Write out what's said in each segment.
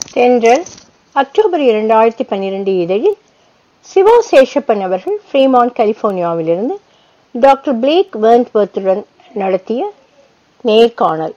தென்றல் அக்டோபர் இரண்டாயிரத்தி பன்னிரண்டு இதழில் சிவா சேஷப்பன் அவர்கள் ஃப்ரீமான் கலிபோர்னியாவிலிருந்து டாக்டர் பிளேக் வேர்ன்வர்த்துடன் நடத்திய நேர்காணல்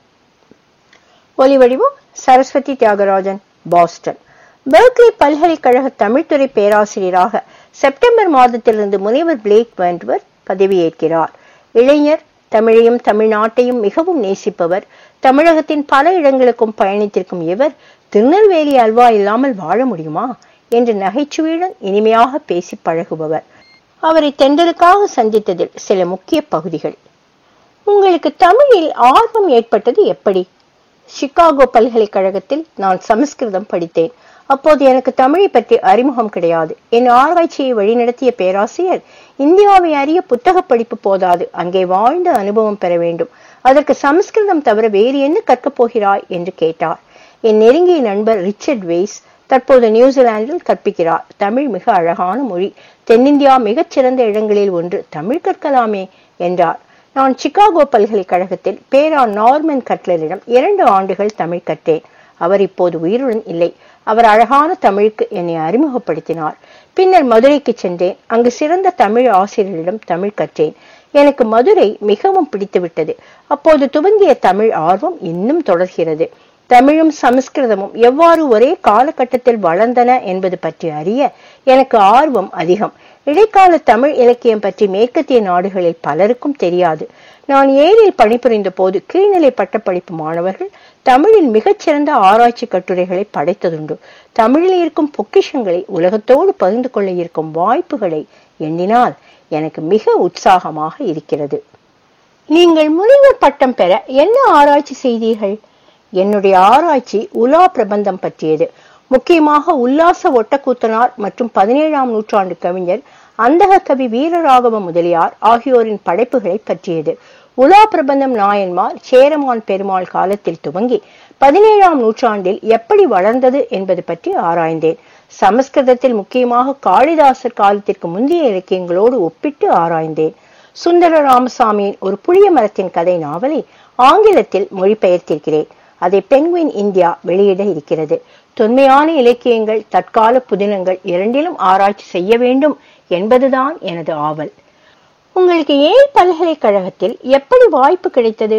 ஒலிவடிவம் சரஸ்வதி தியாகராஜன் பாஸ்டன் பெர்க்லி பல்கலைக்கழக தமிழ்துறை பேராசிரியராக செப்டம்பர் மாதத்திலிருந்து முனைவர் பிளேக் வேண்ட்வர் பதவியேற்கிறார் இளைஞர் தமிழையும் தமிழ்நாட்டையும் மிகவும் நேசிப்பவர் தமிழகத்தின் பல இடங்களுக்கும் பயணித்திருக்கும் இவர் திருநெல்வேலி அல்வா இல்லாமல் வாழ முடியுமா என்று நகைச்சுவையுடன் இனிமையாக பேசி பழகுபவர் அவரை தென்றலுக்காக சந்தித்ததில் சில முக்கிய பகுதிகள் உங்களுக்கு தமிழில் ஆர்வம் ஏற்பட்டது எப்படி சிகாகோ பல்கலைக்கழகத்தில் நான் சமஸ்கிருதம் படித்தேன் அப்போது எனக்கு தமிழை பற்றி அறிமுகம் கிடையாது என் ஆராய்ச்சியை வழிநடத்திய பேராசிரியர் இந்தியாவை அறிய புத்தக படிப்பு போதாது அங்கே வாழ்ந்த அனுபவம் பெற வேண்டும் அதற்கு சமஸ்கிருதம் தவிர வேறு என்ன கற்கப் போகிறாய் என்று கேட்டார் என் நெருங்கிய நண்பர் ரிச்சர்ட் வெய்ஸ் தற்போது நியூசிலாந்தில் கற்பிக்கிறார் தமிழ் மிக அழகான மொழி தென்னிந்தியா மிகச்சிறந்த இடங்களில் ஒன்று தமிழ் கற்கலாமே என்றார் நான் சிகாகோ பல்கலைக்கழகத்தில் பேரா நார்மன் கட்லரிடம் இரண்டு ஆண்டுகள் தமிழ் கற்றேன் அவர் இப்போது உயிருடன் இல்லை அவர் அழகான தமிழுக்கு என்னை அறிமுகப்படுத்தினார் பின்னர் மதுரைக்கு சென்றேன் அங்கு சிறந்த தமிழ் ஆசிரியரிடம் தமிழ் கற்றேன் எனக்கு மதுரை மிகவும் பிடித்துவிட்டது அப்போது துவங்கிய தமிழ் ஆர்வம் இன்னும் தொடர்கிறது தமிழும் சமஸ்கிருதமும் எவ்வாறு ஒரே காலகட்டத்தில் வளர்ந்தன என்பது பற்றி அறிய எனக்கு ஆர்வம் அதிகம் இடைக்கால தமிழ் இலக்கியம் பற்றி மேற்கத்திய நாடுகளில் பலருக்கும் தெரியாது நான் ஏழில் பணிபுரிந்த போது கீழ்நிலை பட்டப்படிப்பு மாணவர்கள் தமிழில் மிகச்சிறந்த ஆராய்ச்சி கட்டுரைகளை படைத்ததுண்டு தமிழில் இருக்கும் பொக்கிஷங்களை உலகத்தோடு பகிர்ந்து கொள்ள இருக்கும் வாய்ப்புகளை எண்ணினால் எனக்கு மிக உற்சாகமாக இருக்கிறது நீங்கள் முனைவர் பட்டம் பெற என்ன ஆராய்ச்சி செய்தீர்கள் என்னுடைய ஆராய்ச்சி உலா பிரபந்தம் பற்றியது முக்கியமாக உல்லாச ஒட்டக்கூத்தனார் மற்றும் பதினேழாம் நூற்றாண்டு கவிஞர் அந்தக கவி வீரராகவ முதலியார் ஆகியோரின் படைப்புகளை பற்றியது உலா பிரபந்தம் நாயன்மார் சேரமான் பெருமாள் காலத்தில் துவங்கி பதினேழாம் நூற்றாண்டில் எப்படி வளர்ந்தது என்பது பற்றி ஆராய்ந்தேன் சமஸ்கிருதத்தில் முக்கியமாக காளிதாசர் காலத்திற்கு முந்தைய இலக்கியங்களோடு ஒப்பிட்டு ஆராய்ந்தேன் சுந்தர ராமசாமியின் ஒரு புளிய மரத்தின் கதை நாவலை ஆங்கிலத்தில் மொழிபெயர்த்திருக்கிறேன் அதை பென்குயின் இந்தியா வெளியிட இருக்கிறது தொன்மையான இலக்கியங்கள் தற்கால புதினங்கள் இரண்டிலும் ஆராய்ச்சி செய்ய வேண்டும் என்பதுதான் எனது ஆவல் உங்களுக்கு ஏல் பல்கலைக்கழகத்தில் எப்படி வாய்ப்பு கிடைத்தது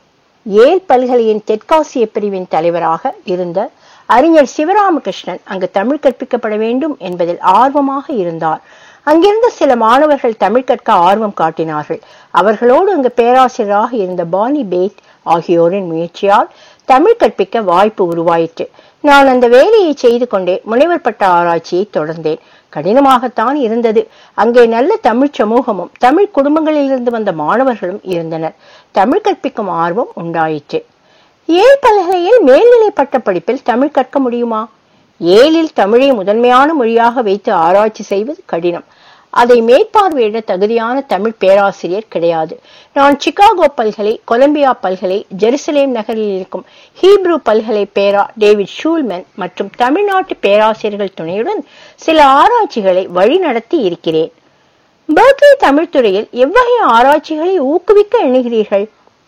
ஏல் பல்கலையின் தெற்காசிய பிரிவின் தலைவராக இருந்த அறிஞர் சிவராமகிருஷ்ணன் அங்கு தமிழ் கற்பிக்கப்பட வேண்டும் என்பதில் ஆர்வமாக இருந்தார் அங்கிருந்த சில மாணவர்கள் தமிழ் கற்க ஆர்வம் காட்டினார்கள் அவர்களோடு அங்கு பேராசிரியராக இருந்த பானி பேத் ஆகியோரின் முயற்சியால் தமிழ் கற்பிக்க வாய்ப்பு உருவாயிற்று நான் அந்த வேலையை செய்து கொண்டே முனைவர் பட்ட ஆராய்ச்சியை தொடர்ந்தேன் கடினமாகத்தான் இருந்தது அங்கே நல்ல தமிழ் சமூகமும் தமிழ் குடும்பங்களிலிருந்து வந்த மாணவர்களும் இருந்தனர் தமிழ் கற்பிக்கும் ஆர்வம் உண்டாயிற்று ஏழ் பல்கலையில் மேல்நிலை பட்ட படிப்பில் தமிழ் கற்க முடியுமா ஏழில் தமிழை முதன்மையான மொழியாக வைத்து ஆராய்ச்சி செய்வது கடினம் அதை மேற்பார்வையிட தகுதியான தமிழ் பேராசிரியர் கிடையாது நான் சிகாகோ பல்கலை கொலம்பியா பல்கலை ஜெருசலேம் நகரில் இருக்கும் ஹீப்ரூ பல்கலை பேரா டேவிட் ஷூல்மன் மற்றும் தமிழ்நாட்டு பேராசிரியர்கள் துணையுடன் சில ஆராய்ச்சிகளை வழிநடத்தி இருக்கிறேன் பெர்க்லி தமிழ்துறையில் எவ்வகை ஆராய்ச்சிகளை ஊக்குவிக்க எண்ணுகிறீர்கள்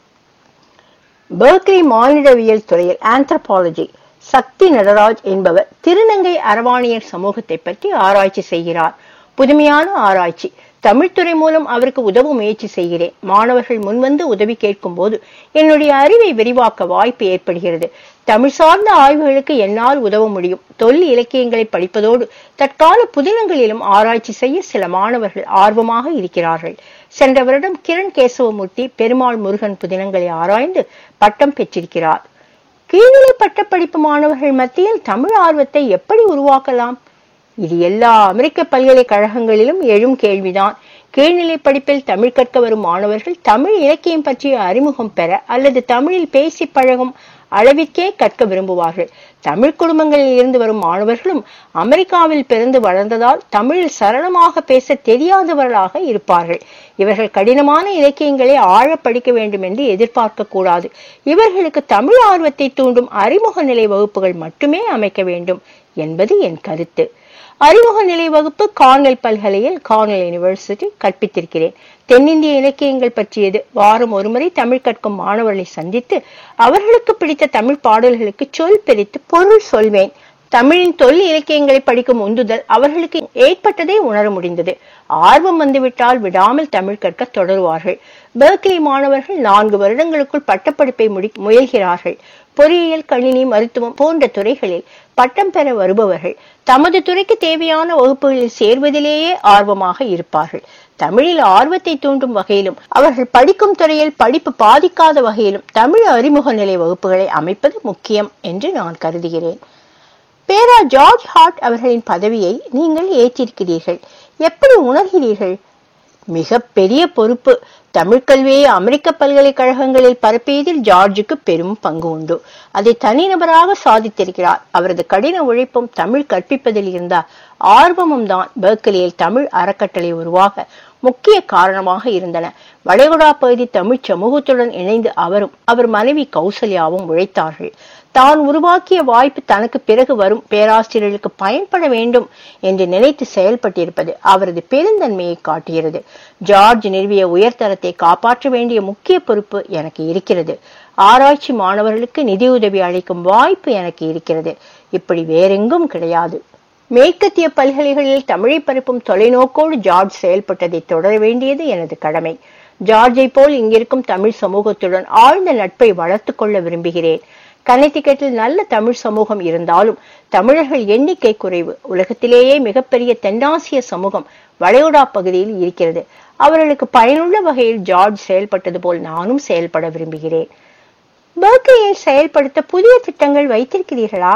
பெர்க்லி மானிடவியல் துறையில் ஆந்த்ரபாலஜி சக்தி நடராஜ் என்பவர் திருநங்கை அரவாணியர் சமூகத்தை பற்றி ஆராய்ச்சி செய்கிறார் புதுமையான ஆராய்ச்சி தமிழ்துறை மூலம் அவருக்கு உதவ முயற்சி செய்கிறேன் மாணவர்கள் முன்வந்து உதவி கேட்கும் போது என்னுடைய அறிவை விரிவாக்க வாய்ப்பு ஏற்படுகிறது தமிழ் சார்ந்த ஆய்வுகளுக்கு என்னால் உதவ முடியும் தொல் இலக்கியங்களை படிப்பதோடு தற்கால புதினங்களிலும் ஆராய்ச்சி செய்ய சில மாணவர்கள் ஆர்வமாக இருக்கிறார்கள் சென்ற வருடம் கிரண் கேசவமூர்த்தி பெருமாள் முருகன் புதினங்களை ஆராய்ந்து பட்டம் பெற்றிருக்கிறார் கீழ்நிலை பட்டப்படிப்பு மாணவர்கள் மத்தியில் தமிழ் ஆர்வத்தை எப்படி உருவாக்கலாம் இது எல்லா அமெரிக்க பல்கலைக்கழகங்களிலும் எழும் கேள்விதான் கீழ்நிலை படிப்பில் தமிழ் கற்க வரும் மாணவர்கள் தமிழ் இலக்கியம் பற்றிய அறிமுகம் பெற அல்லது தமிழில் பேசி பழகும் அளவிற்கே கற்க விரும்புவார்கள் தமிழ் குடும்பங்களில் இருந்து வரும் மாணவர்களும் அமெரிக்காவில் பிறந்து வளர்ந்ததால் தமிழில் சரளமாக பேச தெரியாதவர்களாக இருப்பார்கள் இவர்கள் கடினமான இலக்கியங்களை ஆழ படிக்க வேண்டும் என்று எதிர்பார்க்க கூடாது இவர்களுக்கு தமிழ் ஆர்வத்தை தூண்டும் அறிமுக நிலை வகுப்புகள் மட்டுமே அமைக்க வேண்டும் என்பது என் கருத்து அறிமுக நிலை வகுப்பு கார்னல் பல்கலையில் கார்னல் யூனிவர்சிட்டி கற்பித்திருக்கிறேன் தென்னிந்திய இலக்கியங்கள் பற்றியது வாரம் ஒருமுறை தமிழ் கற்கும் மாணவர்களை சந்தித்து அவர்களுக்கு பிடித்த தமிழ் பாடல்களுக்கு சொல் பிரித்து பொருள் சொல்வேன் தமிழின் தொல் இலக்கியங்களை படிக்கும் உந்துதல் அவர்களுக்கு ஏற்பட்டதை உணர முடிந்தது ஆர்வம் வந்துவிட்டால் விடாமல் தமிழ் கற்க தொடருவார்கள் பெர்க்லி மாணவர்கள் நான்கு வருடங்களுக்குள் பட்டப்படிப்பை முடி முயல்கிறார்கள் பொறியியல் கணினி மருத்துவம் போன்ற துறைகளில் பட்டம் பெற வருபவர்கள் தமது துறைக்கு தேவையான வகுப்புகளில் சேர்வதிலேயே ஆர்வமாக இருப்பார்கள் தமிழில் ஆர்வத்தை தூண்டும் வகையிலும் அவர்கள் படிக்கும் துறையில் படிப்பு பாதிக்காத வகையிலும் தமிழ் அறிமுக நிலை வகுப்புகளை அமைப்பது முக்கியம் என்று நான் கருதுகிறேன் பேரா ஜார்ஜ் ஹார்ட் அவர்களின் பதவியை நீங்கள் ஏற்றிருக்கிறீர்கள் எப்படி உணர்கிறீர்கள் மிக பெரிய பொறுப்பு தமிழ் கல்வியை அமெரிக்க பல்கலைக்கழகங்களில் பரப்பியதில் ஜார்ஜுக்கு பெரும் பங்கு உண்டு அதை தனிநபராக சாதித்திருக்கிறார் அவரது கடின உழைப்பும் தமிழ் கற்பிப்பதில் இருந்த ஆர்வமும் தான் பெர்க்கலியில் தமிழ் அறக்கட்டளை உருவாக முக்கிய காரணமாக இருந்தன வளைகுடா பகுதி தமிழ் சமூகத்துடன் இணைந்து அவரும் அவர் மனைவி கௌசல்யாவும் உழைத்தார்கள் தான் உருவாக்கிய வாய்ப்பு தனக்கு பிறகு வரும் பேராசிரியர்களுக்கு பயன்பட வேண்டும் என்று நினைத்து செயல்பட்டிருப்பது அவரது பெருந்தன்மையை காட்டுகிறது ஜார்ஜ் நிறுவிய உயர்தரத்தை காப்பாற்ற வேண்டிய முக்கிய பொறுப்பு எனக்கு இருக்கிறது ஆராய்ச்சி மாணவர்களுக்கு நிதியுதவி அளிக்கும் வாய்ப்பு எனக்கு இருக்கிறது இப்படி வேறெங்கும் கிடையாது மேற்கத்திய பல்கலைகளில் தமிழை பரப்பும் தொலைநோக்கோடு ஜார்ஜ் செயல்பட்டதை தொடர வேண்டியது எனது கடமை ஜார்ஜை போல் இங்கிருக்கும் தமிழ் சமூகத்துடன் ஆழ்ந்த நட்பை வளர்த்துக் கொள்ள விரும்புகிறேன் கனெக்டிகட்டில் நல்ல தமிழ் சமூகம் இருந்தாலும் தமிழர்கள் எண்ணிக்கை குறைவு உலகத்திலேயே மிகப்பெரிய தென்னாசிய சமூகம் வளைகுடா பகுதியில் இருக்கிறது அவர்களுக்கு பயனுள்ள வகையில் ஜார்ஜ் செயல்பட்டது போல் நானும் செயல்பட விரும்புகிறேன் பெர்க்லியில் செயல்படுத்த புதிய திட்டங்கள் வைத்திருக்கிறீர்களா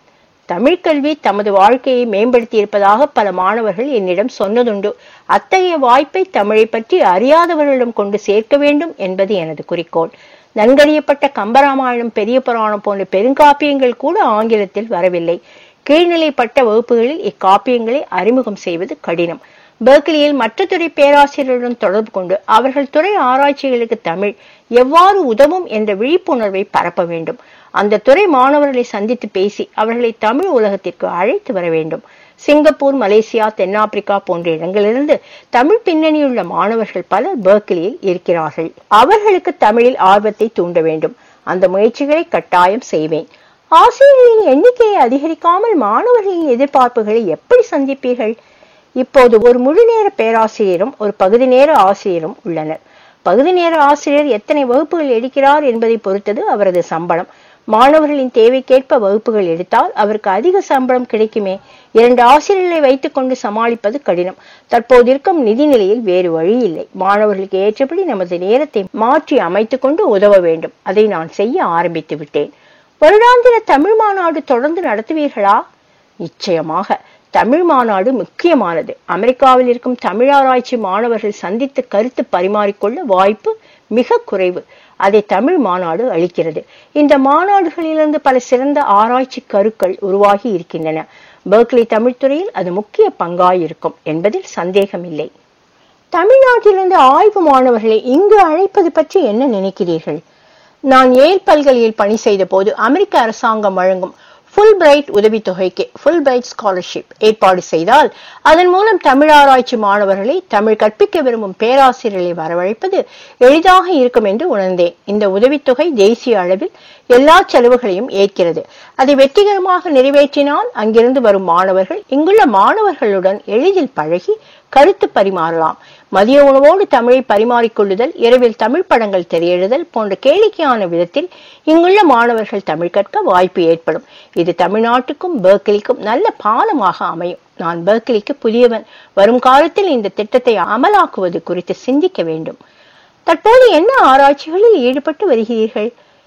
தமிழ் கல்வி தமது வாழ்க்கையை மேம்படுத்தி இருப்பதாக பல மாணவர்கள் என்னிடம் சொன்னதுண்டு அத்தகைய வாய்ப்பை தமிழை பற்றி அறியாதவர்களிடம் கொண்டு சேர்க்க வேண்டும் என்பது எனது குறிக்கோள் நன்கறியப்பட்ட கம்பராமாயணம் பெரிய புராணம் போன்ற பெருங்காப்பியங்கள் கூட ஆங்கிலத்தில் வரவில்லை கீழ்நிலைப்பட்ட வகுப்புகளில் இக்காப்பியங்களை அறிமுகம் செய்வது கடினம் பெர்க்லியில் மற்ற துறை பேராசிரியர்களுடன் தொடர்பு கொண்டு அவர்கள் துறை ஆராய்ச்சிகளுக்கு தமிழ் எவ்வாறு உதவும் என்ற விழிப்புணர்வை பரப்ப வேண்டும் அந்த துறை மாணவர்களை சந்தித்து பேசி அவர்களை தமிழ் உலகத்திற்கு அழைத்து வர வேண்டும் சிங்கப்பூர் மலேசியா தென்னாப்பிரிக்கா போன்ற இடங்களிலிருந்து தமிழ் பின்னணியுள்ள மாணவர்கள் பலர் பெர்க்லியில் இருக்கிறார்கள் அவர்களுக்கு தமிழில் ஆர்வத்தை தூண்ட வேண்டும் அந்த முயற்சிகளை கட்டாயம் செய்வேன் ஆசிரியர்களின் எண்ணிக்கையை அதிகரிக்காமல் மாணவர்களின் எதிர்பார்ப்புகளை எப்படி சந்திப்பீர்கள் இப்போது ஒரு முழு நேர பேராசிரியரும் ஒரு பகுதி நேர ஆசிரியரும் உள்ளனர் பகுதி நேர ஆசிரியர் எத்தனை வகுப்புகள் எடுக்கிறார் என்பதை பொறுத்தது அவரது சம்பளம் மாணவர்களின் தேவைக்கேற்ப வகுப்புகள் எடுத்தால் அவருக்கு அதிக சம்பளம் கிடைக்குமே இரண்டு ஆசிரியர்களை வைத்துக் கொண்டு சமாளிப்பது கடினம் தற்போது இருக்கும் நிதி நிலையில் வேறு வழி இல்லை மாணவர்களுக்கு ஏற்றபடி நமது நேரத்தை மாற்றி அமைத்துக் கொண்டு உதவ வேண்டும் அதை நான் செய்ய ஆரம்பித்து விட்டேன் வருடாந்திர தமிழ் மாநாடு தொடர்ந்து நடத்துவீர்களா நிச்சயமாக தமிழ் மாநாடு முக்கியமானது அமெரிக்காவில் இருக்கும் தமிழாராய்ச்சி மாணவர்கள் சந்தித்து கருத்து பரிமாறிக்கொள்ள வாய்ப்பு மிக குறைவு அதை தமிழ் மாநாடு அளிக்கிறது இந்த மாநாடுகளிலிருந்து பல சிறந்த ஆராய்ச்சி கருக்கள் உருவாகி இருக்கின்றன பெர்க்லி தமிழ்துறையில் அது முக்கிய பங்காயிருக்கும் என்பதில் சந்தேகமில்லை தமிழ்நாட்டிலிருந்து ஆய்வு மாணவர்களை இங்கு அழைப்பது பற்றி என்ன நினைக்கிறீர்கள் நான் ஏல் பல்கலையில் பணி செய்த போது அமெரிக்க அரசாங்கம் வழங்கும் ஃபுல் பிரைட் உதவித்தொகைக்கு ஃபுல் பிரைட் ஸ்காலர்ஷிப் ஏற்பாடு செய்தால் அதன் மூலம் தமிழ் ஆராய்ச்சி மாணவர்களை தமிழ் கற்பிக்க விரும்பும் பேராசிரியர்களை வரவழைப்பது எளிதாக இருக்கும் என்று உணர்ந்தேன் இந்த உதவித்தொகை தேசிய அளவில் எல்லா செலவுகளையும் ஏற்கிறது அதை வெற்றிகரமாக நிறைவேற்றினால் அங்கிருந்து வரும் மாணவர்கள் இங்குள்ள மாணவர்களுடன் எளிதில் பழகி கருத்து பரிமாறலாம் மதிய உணவோடு தமிழை பரிமாறிக்கொள்ளுதல் இரவில் தமிழ் படங்கள் திரையிடுதல் போன்ற கேளிக்கையான விதத்தில் இங்குள்ள மாணவர்கள் தமிழ் கற்க வாய்ப்பு ஏற்படும் இது தமிழ்நாட்டுக்கும் பெர்க்லிக்கும் நல்ல பாலமாக அமையும் நான் பெர்க்லிக்கு புதியவன் வரும் காலத்தில் இந்த திட்டத்தை அமலாக்குவது குறித்து சிந்திக்க வேண்டும் தற்போது என்ன ஆராய்ச்சிகளில் ஈடுபட்டு வருகிறீர்கள்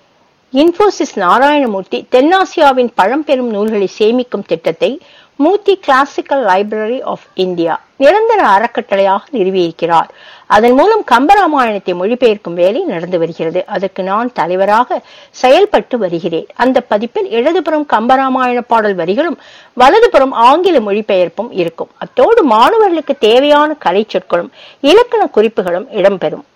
இன்போசிஸ் நாராயணமூர்த்தி தென்னாசியாவின் பழம்பெரும் நூல்களை சேமிக்கும் திட்டத்தை Murthy classical library of India நிரந்தர அறக்கட்டளையாக நிறுவியிருக்கிறார் அதன் மூலம் கம்பராமாயணத்தை மொழிபெயர்க்கும் வேலை நடந்து வருகிறது அதற்கு நான் தலைவராக செயல்பட்டு வருகிறேன் அந்த பதிப்பில் இடதுபுறம் கம்பராமாயண பாடல் வரிகளும் வலதுபுறம் ஆங்கில மொழிபெயர்ப்பும் இருக்கும் அத்தோடு மாணவர்களுக்கு தேவையான கலை சொற்களும் இலக்கண குறிப்புகளும் இடம்பெறும்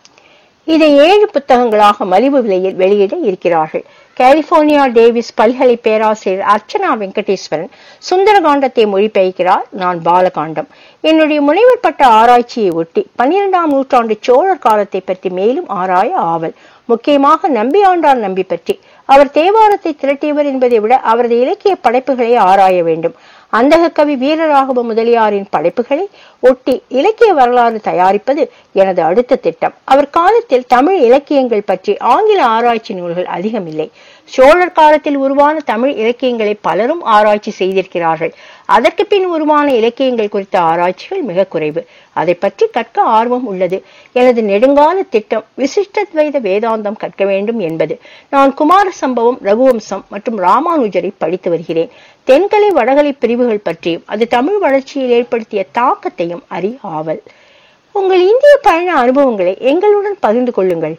இதை ஏழு புத்தகங்களாக மலிவு விலையில் வெளியிட இருக்கிறார்கள் கலிபோர்னியா டேவிஸ் பல்கலை பேராசிரியர் அர்ச்சனா வெங்கடேஸ்வரன் சுந்தரகாண்டத்தை மொழிபெயர்க்கிறார் நான் பாலகாண்டம் என்னுடைய முனைவர் பட்ட ஆராய்ச்சியை ஒட்டி பன்னிரெண்டாம் நூற்றாண்டு சோழர் காலத்தை பற்றி மேலும் ஆராய ஆவல் முக்கியமாக நம்பியாண்டார் நம்பி பற்றி அவர் தேவாரத்தை திரட்டியவர் என்பதை விட அவரது இலக்கிய படைப்புகளை ஆராய வேண்டும் அந்தக கவி வீரராகவ முதலியாரின் படைப்புகளை ஒட்டி இலக்கிய வரலாறு தயாரிப்பது எனது அடுத்த திட்டம் அவர் காலத்தில் தமிழ் இலக்கியங்கள் பற்றி ஆங்கில ஆராய்ச்சி நூல்கள் அதிகமில்லை சோழர் காலத்தில் உருவான தமிழ் இலக்கியங்களை பலரும் ஆராய்ச்சி செய்திருக்கிறார்கள் அதற்கு பின் உருவான இலக்கியங்கள் குறித்த ஆராய்ச்சிகள் மிக குறைவு அதை பற்றி கற்க ஆர்வம் உள்ளது எனது நெடுங்கால திட்டம் விசிஷ்டத்வைத வேதாந்தம் கற்க வேண்டும் என்பது நான் குமார சம்பவம் ரகுவம்சம் மற்றும் ராமானுஜரை படித்து வருகிறேன் தென்கலை வடகலை பிரிவுகள் பற்றியும் அது தமிழ் வளர்ச்சியில் ஏற்படுத்திய தாக்கத்தையும் அறி ஆவல் உங்கள் இந்திய பயண அனுபவங்களை எங்களுடன் பகிர்ந்து கொள்ளுங்கள்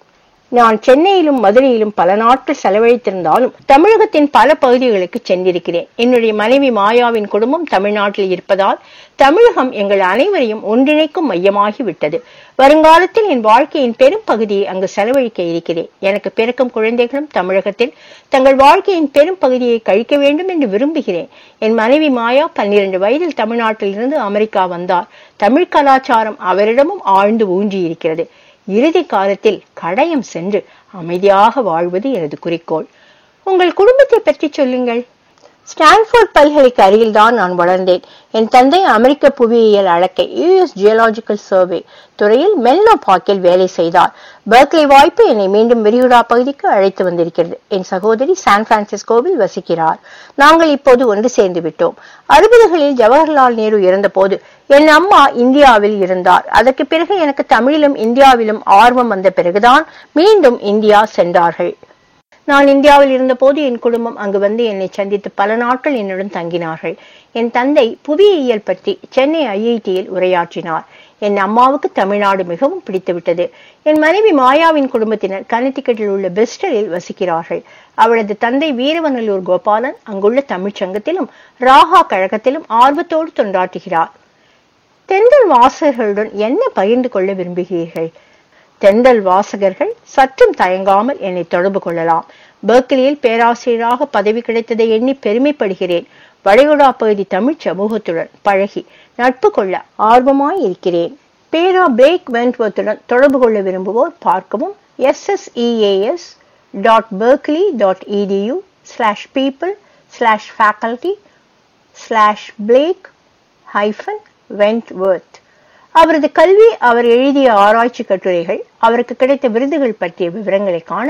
நான் சென்னையிலும் மதுரையிலும் பல நாட்கள் செலவழித்திருந்தாலும் தமிழகத்தின் பல பகுதிகளுக்கு சென்றிருக்கிறேன் என்னுடைய மனைவி மாயாவின் குடும்பம் தமிழ்நாட்டில் இருப்பதால் தமிழகம் எங்கள் அனைவரையும் ஒன்றிணைக்கும் மையமாகி விட்டது வருங்காலத்தில் என் வாழ்க்கையின் பெரும் பகுதியை அங்கு செலவழிக்க இருக்கிறேன் எனக்கு பிறக்கும் குழந்தைகளும் தமிழகத்தில் தங்கள் வாழ்க்கையின் பெரும் பகுதியை கழிக்க வேண்டும் என்று விரும்புகிறேன் என் மனைவி மாயா பன்னிரண்டு வயதில் தமிழ்நாட்டில் இருந்து அமெரிக்கா வந்தார் தமிழ் கலாச்சாரம் அவரிடமும் ஆழ்ந்து ஊன்றி இருக்கிறது இறுதி காலத்தில் கடையம் சென்று அமைதியாக வாழ்வது எனது குறிக்கோள் உங்கள் குடும்பத்தை பற்றி சொல்லுங்கள் ஸ்டான்ஃபோர்ட் பல்கலைக்கு அருகில் தான் நான் வளர்ந்தேன் என் தந்தை அமெரிக்க புவியியல் அழக்கை யுஎஸ் ஜியலாஜிக்கல் சர்வே துறையில் மெல்லோ பாக்கில் வேலை செய்தார் பெர்க்லி வாய்ப்பு என்னை மீண்டும் விரிகுடா பகுதிக்கு அழைத்து வந்திருக்கிறது என் சகோதரி சான் பிரான்சிஸ்கோவில் வசிக்கிறார் நாங்கள் இப்போது ஒன்று சேர்ந்து விட்டோம் அறுபதுகளில் ஜவஹர்லால் நேரு இறந்தபோது என் அம்மா இந்தியாவில் இருந்தார் அதற்கு பிறகு எனக்கு தமிழிலும் இந்தியாவிலும் ஆர்வம் வந்த பிறகுதான் மீண்டும் இந்தியா சென்றார்கள் நான் இந்தியாவில் இருந்தபோது என் குடும்பம் அங்கு வந்து என்னை சந்தித்து பல நாட்கள் என்னுடன் தங்கினார்கள் என் தந்தை புவியியல் பற்றி சென்னை ஐஐடியில் உரையாற்றினார் என் அம்மாவுக்கு தமிழ்நாடு மிகவும் பிடித்துவிட்டது என் மனைவி மாயாவின் குடும்பத்தினர் கனடிக்கட்டில் உள்ள பிரிஸ்டலில் வசிக்கிறார்கள் அவளது தந்தை வீரவநல்லூர் கோபாலன் அங்குள்ள தமிழ்ச்சங்கத்திலும் ராகா கழகத்திலும் ஆர்வத்தோடு தொண்டாற்றுகிறார் தென்றல் வாசகர்களுடன் என்ன பகிர்ந்து கொள்ள விரும்புகிறீர்கள் தென்றல் வாசகர்கள் சற்றும் தயங்காமல் என்னை தொடர்பு கொள்ளலாம் பெர்க்லியில் பேராசிரியராக பதவி கிடைத்ததை எண்ணி பெருமைப்படுகிறேன் வளைகுடா பகுதி தமிழ் சமூகத்துடன் பழகி நட்பு கொள்ள ஆர்வமாய் இருக்கிறேன் பேரா பிரேக் வென்ட்வர்த்துடன் தொடர்பு கொள்ள விரும்புவோர் பார்க்கவும் SSEAS dot Berkeley dot edu slash people slash faculty slash Blake hyphen Wentworth அவரது கல்வி அவர் எழுதிய ஆராய்ச்சி கட்டுரைகள் அவருக்கு கிடைத்த விருதுகள் பற்றிய விவரங்களை காண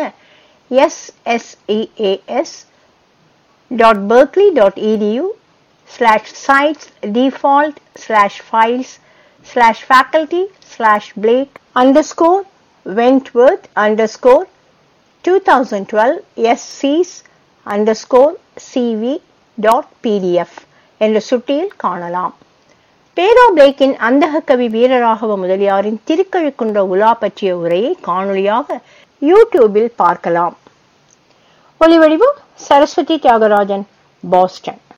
SSEAS dot Berkeley dot edu slash sites default slash files slash faculty slash Blake underscore Wentworth underscore two thousand twelve எஸ்சிஸ் underscore CV dot PDF என்ற சுட்டியில் காணலாம் பேரா பிளேக்கின் அந்தக கவி வீரராகவ முதலியாரின் திருக்கழுக்குன்ற உலா பற்றிய உரையை காணொளியாக யூடியூபில் பார்க்கலாம் ஒலிவடிவம் சரஸ்வதி தியாகராஜன் பாஸ்டன்